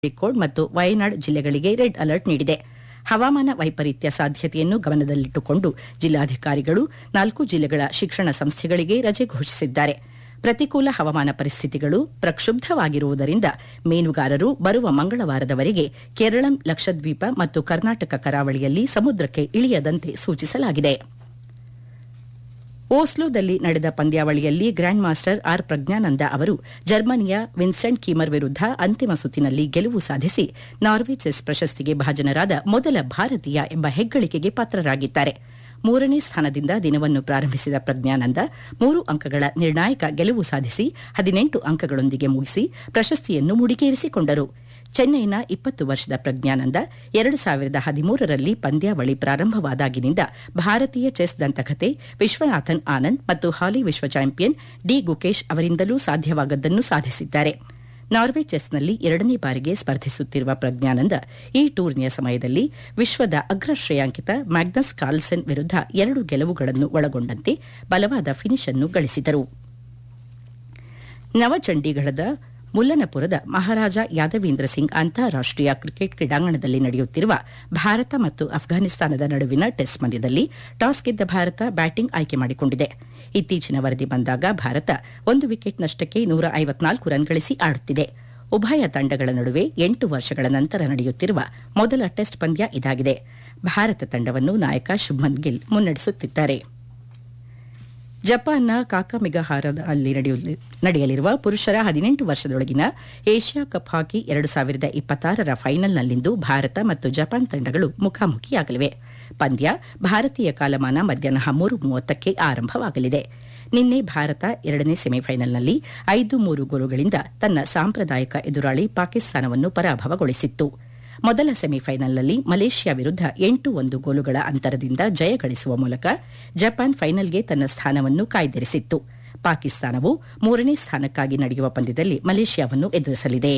code ಮತ್ತು ವಯನಾಡ್ ಜಿಲ್ಲೆಗಳಿಗೆ red alert ನೀಡಿದೆ ಹವಾಮಾನ ವೈಪರೀತ್ಯ ಸಾಧ್ಯತೆಯನ್ನು ಗಮನದಲ್ಲಿಟ್ಟುಕೊಂಡು ಜಿಲ್ಲಾಧಿಕಾರಿಗಳು ನಾಲ್ಕು ಜಿಲ್ಲೆಗಳ ಶಿಕ್ಷಣ ಸಂಸ್ಥೆಗಳಿಗೆ ರಜೆ ಘೋಷಿಸಿದ್ದಾರೆ ಪ್ರತಿಕೂಲ ಹವಾಮಾನ ಪರಿಸ್ಥಿತಿಗಳು ಪ್ರಕ್ಷುಬ್ಧವಾಗಿರುವುದರಿಂದ ಮೀನುಗಾರರು ಬರುವ ಮಂಗಳವಾರದವರೆಗೆ ಕೇರಳಂ ಲಕ್ಷದ್ವೀಪ ಮತ್ತು ಕರ್ನಾಟಕ ಕರಾವಳಿಯಲ್ಲಿ ಸಮುದ್ರಕ್ಕೆ ಇಳಿಯದಂತೆ ಸೂಚಿಸಲಾಗಿದೆ ಓಸ್ಲೋದಲ್ಲಿ ನಡೆದ ಪಂದ್ಯಾವಳಿಯಲ್ಲಿ ಗ್ರ್ಯಾಂಡ್ ಮಾಸ್ಟರ್ ಆರ್ ಪ್ರಜ್ಞಾನಂದ ಅವರು ಜರ್ಮನಿಯ ವಿನ್ಸೆಂಟ್ ಕೀಮರ್ ವಿರುದ್ಧ ಅಂತಿಮ ಸುತ್ತಿನಲ್ಲಿ ಗೆಲುವು ಸಾಧಿಸಿ ನಾರ್ವೆ ಚೆಸ್ ಪ್ರಶಸ್ತಿಗೆ ಭಾಜನರಾದ ಮೊದಲ ಭಾರತೀಯ ಎಂಬ ಹೆಗ್ಗಳಿಕೆಗೆ ಪಾತ್ರರಾಗಿದ್ದಾರೆ ಮೂರನೇ ಸ್ಥಾನದಿಂದ ದಿನವನ್ನು ಪ್ರಾರಂಭಿಸಿದ ಪ್ರಜ್ಞಾನಂದ ಮೂರು ಅಂಕಗಳ ನಿರ್ಣಾಯಕ ಗೆಲುವು ಸಾಧಿಸಿ ಹದಿನೆಂಟು ಅಂಕಗಳೊಂದಿಗೆ ಮುಗಿಸಿ ಪ್ರಶಸ್ತಿಯನ್ನು ಮುಡಿಗೇರಿಸಿಕೊಂಡರು ಚೆನ್ನೈನ ಇಪ್ಪತ್ತು ವರ್ಷದ ಪ್ರಜ್ಞಾನಂದ ಎರಡು ಸಾವಿರದ ಹದಿಮೂರರಲ್ಲಿ ಪಂದ್ಯಾವಳಿ ಪ್ರಾರಂಭವಾದಾಗಿನಿಂದ ಭಾರತೀಯ ಚೆಸ್ ದಂತಕತೆ ವಿಶ್ವನಾಥನ್ ಆನಂದ್ ಮತ್ತು ಹಾಲಿ ವಿಶ್ವ ಚಾಂಪಿಯನ್ ಡಿ ಗುಕೇಶ್ ಅವರಿಂದಲೂ ಸಾಧ್ಯವಾಗದ್ದನ್ನು ಸಾಧಿಸಿದ್ದಾರೆ ನಾರ್ವೆ ಚೆಸ್ನಲ್ಲಿ ಎರಡನೇ ಬಾರಿಗೆ ಸ್ಪರ್ಧಿಸುತ್ತಿರುವ ಪ್ರಜ್ಞಾನಂದ ಈ ಟೂರ್ನಿಯ ಸಮಯದಲ್ಲಿ ವಿಶ್ವದ ಅಗ್ರ ಶ್ರೇಯಾಂಕಿತ ಮ್ಯಾಗ್ನಸ್ ಕಾರ್ಲ್ಸನ್ ವಿರುದ್ಧ ಎರಡು ಗೆಲುವುಗಳನ್ನು ಒಳಗೊಂಡಂತೆ ಬಲವಾದ ಫಿನಿಶ್ ಅನ್ನು ಗಳಿಸಿದರು ನವಚಂಡೀಗಢದ ಮುಲ್ಲನಪುರದ ಮಹಾರಾಜ ಯಾದವೀಂದ್ರ ಸಿಂಗ್ ಅಂತಾರಾಷ್ಟೀಯ ಕ್ರಿಕೆಟ್ ಕ್ರೀಡಾಂಗಣದಲ್ಲಿ ನಡೆಯುತ್ತಿರುವ ಭಾರತ ಮತ್ತು ಅಫ್ಘಾನಿಸ್ತಾನದ ನಡುವಿನ ಟೆಸ್ಟ್ ಪಂದ್ಯದಲ್ಲಿ ಟಾಸ್ ಗೆದ್ದ ಭಾರತ ಬ್ಯಾಟಿಂಗ್ ಆಯ್ಕೆ ಮಾಡಿಕೊಂಡಿದೆ ಇತ್ತೀಚಿನ ವರದಿ ಬಂದಾಗ ಭಾರತ ಒಂದು ವಿಕೆಟ್ ನಷ್ಟಕ್ಕೆ ನೂರ ಐವತ್ನಾಲ್ಕು ರನ್ ಗಳಿಸಿ ಆಡುತ್ತಿದೆ ಉಭಯ ತಂಡಗಳ ನಡುವೆ ಎಂಟು ವರ್ಷಗಳ ನಂತರ ನಡೆಯುತ್ತಿರುವ ಮೊದಲ ಟೆಸ್ಟ್ ಪಂದ್ಯ ಇದಾಗಿದೆ ಭಾರತ ತಂಡವನ್ನು ನಾಯಕ ಶುಭ್ಮನ್ ಗಿಲ್ ಮುನ್ನಡೆಸುತ್ತಿದ್ದಾರೆ ಜಪಾನ್ನ ಕಾಕಾಮಿಗಹಾರದಲ್ಲಿ ನಡೆಯಲಿರುವ ಪುರುಷರ ಹದಿನೆಂಟು ವರ್ಷದೊಳಗಿನ ಏಷ್ಯಾ ಕಪ್ ಹಾಕಿ ಎರಡು ಸಾವಿರದ ಇಪ್ಪತ್ತಾರರ ಫೈನಲ್ನಲ್ಲಿಂದು ಭಾರತ ಮತ್ತು ಜಪಾನ್ ತಂಡಗಳು ಮುಖಾಮುಖಿಯಾಗಲಿವೆ ಪಂದ್ಯ ಭಾರತೀಯ ಕಾಲಮಾನ ಮಧ್ಯಾಹ್ನ ಮೂರು ಮೂವತ್ತಕ್ಕೆ ಆರಂಭವಾಗಲಿದೆ ನಿನ್ನೆ ಭಾರತ ಎರಡನೇ ಸೆಮಿಫೈನಲ್ನಲ್ಲಿ ಐದು ಮೂರು ಗೋಲುಗಳಿಂದ ತನ್ನ ಸಾಂಪ್ರದಾಯಿಕ ಎದುರಾಳಿ ಪಾಕಿಸ್ತಾನವನ್ನು ಪರಾಭವಗೊಳಿಸಿತ್ತು ಮೊದಲ ಸೆಮಿಫೈನಲ್ನಲ್ಲಿ ಮಲೇಷ್ಯಾ ವಿರುದ್ಧ ಎಂಟು ಒಂದು ಗೋಲುಗಳ ಅಂತರದಿಂದ ಜಯ ಗಳಿಸುವ ಮೂಲಕ ಜಪಾನ್ ಫೈನಲ್ಗೆ ತನ್ನ ಸ್ಥಾನವನ್ನು ಕಾಯ್ದಿರಿಸಿತ್ತು ಪಾಕಿಸ್ತಾನವು ಮೂರನೇ ಸ್ಥಾನಕ್ಕಾಗಿ ನಡೆಯುವ ಪಂದ್ಯದಲ್ಲಿ ಮಲೇಷ್ಯಾವನ್ನು ಎದುರಿಸಲಿದೆ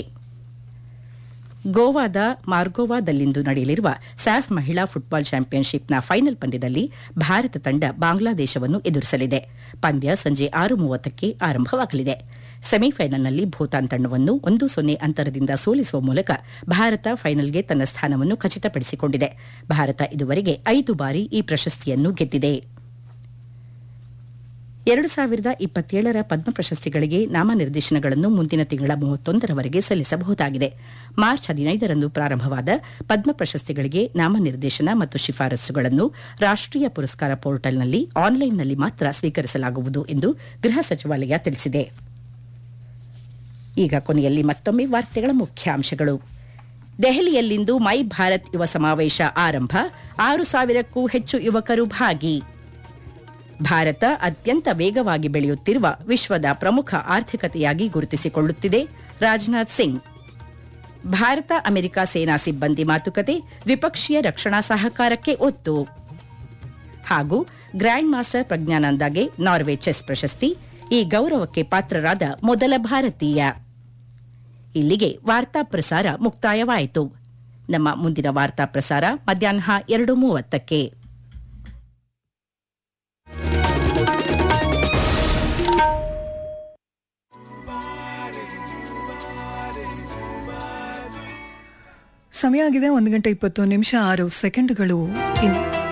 ಗೋವಾದ ಮಾರ್ಗೋವಾದಲ್ಲಿಂದು ನಡೆಯಲಿರುವ ಸ್ಯಾಫ್ ಮಹಿಳಾ ಫುಟ್ಬಾಲ್ ಚಾಂಪಿಯನ್ಶಿಪ್ನ ಫೈನಲ್ ಪಂದ್ಯದಲ್ಲಿ ಭಾರತ ತಂಡ ಬಾಂಗ್ಲಾದೇಶವನ್ನು ಎದುರಿಸಲಿದೆ ಪಂದ್ಯ ಸಂಜೆ ಆರು ಮೂವತ್ತಕ್ಕೆ ಆರಂಭವಾಗಲಿದೆ ಸೆಮಿಫೈನಲ್ನಲ್ಲಿ ಭೂತಾನ್ ತಂಡವನ್ನು ಒಂದು ಸೊನ್ನೆ ಅಂತರದಿಂದ ಸೋಲಿಸುವ ಮೂಲಕ ಭಾರತ ಫೈನಲ್ಗೆ ತನ್ನ ಸ್ಥಾನವನ್ನು ಖಚಿತಪಡಿಸಿಕೊಂಡಿದೆ ಭಾರತ ಇದುವರೆಗೆ ಐದು ಬಾರಿ ಈ ಪ್ರಶಸ್ತಿಯನ್ನು ಗೆದ್ದಿದೆ ಎರಡು ಸಾವಿರದ ಇಪ್ಪತ್ತೇಳರ ಪದ್ಮ ಪ್ರಶಸ್ತಿಗಳಿಗೆ ನಾಮನಿರ್ದೇಶನಗಳನ್ನು ಮುಂದಿನ ತಿಂಗಳ ಮೂವತ್ತೊಂದರವರೆಗೆ ಸಲ್ಲಿಸಬಹುದಾಗಿದೆ ಮಾರ್ಚ್ ಹದಿನೈದರಂದು ಪ್ರಾರಂಭವಾದ ಪದ್ಮ ಪ್ರಶಸ್ತಿಗಳಿಗೆ ನಾಮನಿರ್ದೇಶನ ಮತ್ತು ಶಿಫಾರಸುಗಳನ್ನು ರಾಷ್ಟೀಯ ಪುರಸ್ಕಾರ ಪೋರ್ಟಲ್ನಲ್ಲಿ ಆನ್ಲೈನ್ನಲ್ಲಿ ಮಾತ್ರ ಸ್ವೀಕರಿಸಲಾಗುವುದು ಎಂದು ಗೃಹ ಸಚಿವಾಲಯ ತಿಳಿಸಿದೆ ಈಗ ಕೊನೆಯಲ್ಲಿ ಮತ್ತೊಮ್ಮೆ ವಾರ್ತೆಗಳ ಮುಖ್ಯಾಂಶಗಳು ದೆಹಲಿಯಲ್ಲಿಂದು ಮೈ ಭಾರತ್ ಯುವ ಸಮಾವೇಶ ಆರಂಭ ಆರು ಸಾವಿರಕ್ಕೂ ಹೆಚ್ಚು ಯುವಕರು ಭಾಗಿ ಭಾರತ ಅತ್ಯಂತ ವೇಗವಾಗಿ ಬೆಳೆಯುತ್ತಿರುವ ವಿಶ್ವದ ಪ್ರಮುಖ ಆರ್ಥಿಕತೆಯಾಗಿ ಗುರುತಿಸಿಕೊಳ್ಳುತ್ತಿದೆ ರಾಜನಾಥ್ ಸಿಂಗ್ ಭಾರತ ಅಮೆರಿಕ ಸೇನಾ ಸಿಬ್ಬಂದಿ ಮಾತುಕತೆ ದ್ವಿಪಕ್ಷೀಯ ರಕ್ಷಣಾ ಸಹಕಾರಕ್ಕೆ ಒತ್ತು ಹಾಗೂ ಗ್ರ್ಯಾಂಡ್ ಮಾಸ್ಟರ್ ಪ್ರಜ್ಞಾನಂದಾಗೆ ನಾರ್ವೆ ಚೆಸ್ ಪ್ರಶಸ್ತಿ ಈ ಗೌರವಕ್ಕೆ ಪಾತ್ರರಾದ ಮೊದಲ ಭಾರತೀಯ ಇಲ್ಲಿಗೆ ವಾರ್ತಾ ಪ್ರಸಾರ ಮುಕ್ತಾಯವಾಯಿತು ನಮ್ಮ ಮುಂದಿನ ವಾರ್ತಾ ಪ್ರಸಾರ ಮಧ್ಯಾಹ್ನ ಎರಡು ಮೂವತ್ತಕ್ಕೆ ಸಮಯ ಆಗಿದೆ ಒಂದು ಗಂಟೆ ಇಪ್ಪತ್ತು ನಿಮಿಷ ಆರು ಸೆಕೆಂಡ್ಗಳು ಇನ್ನು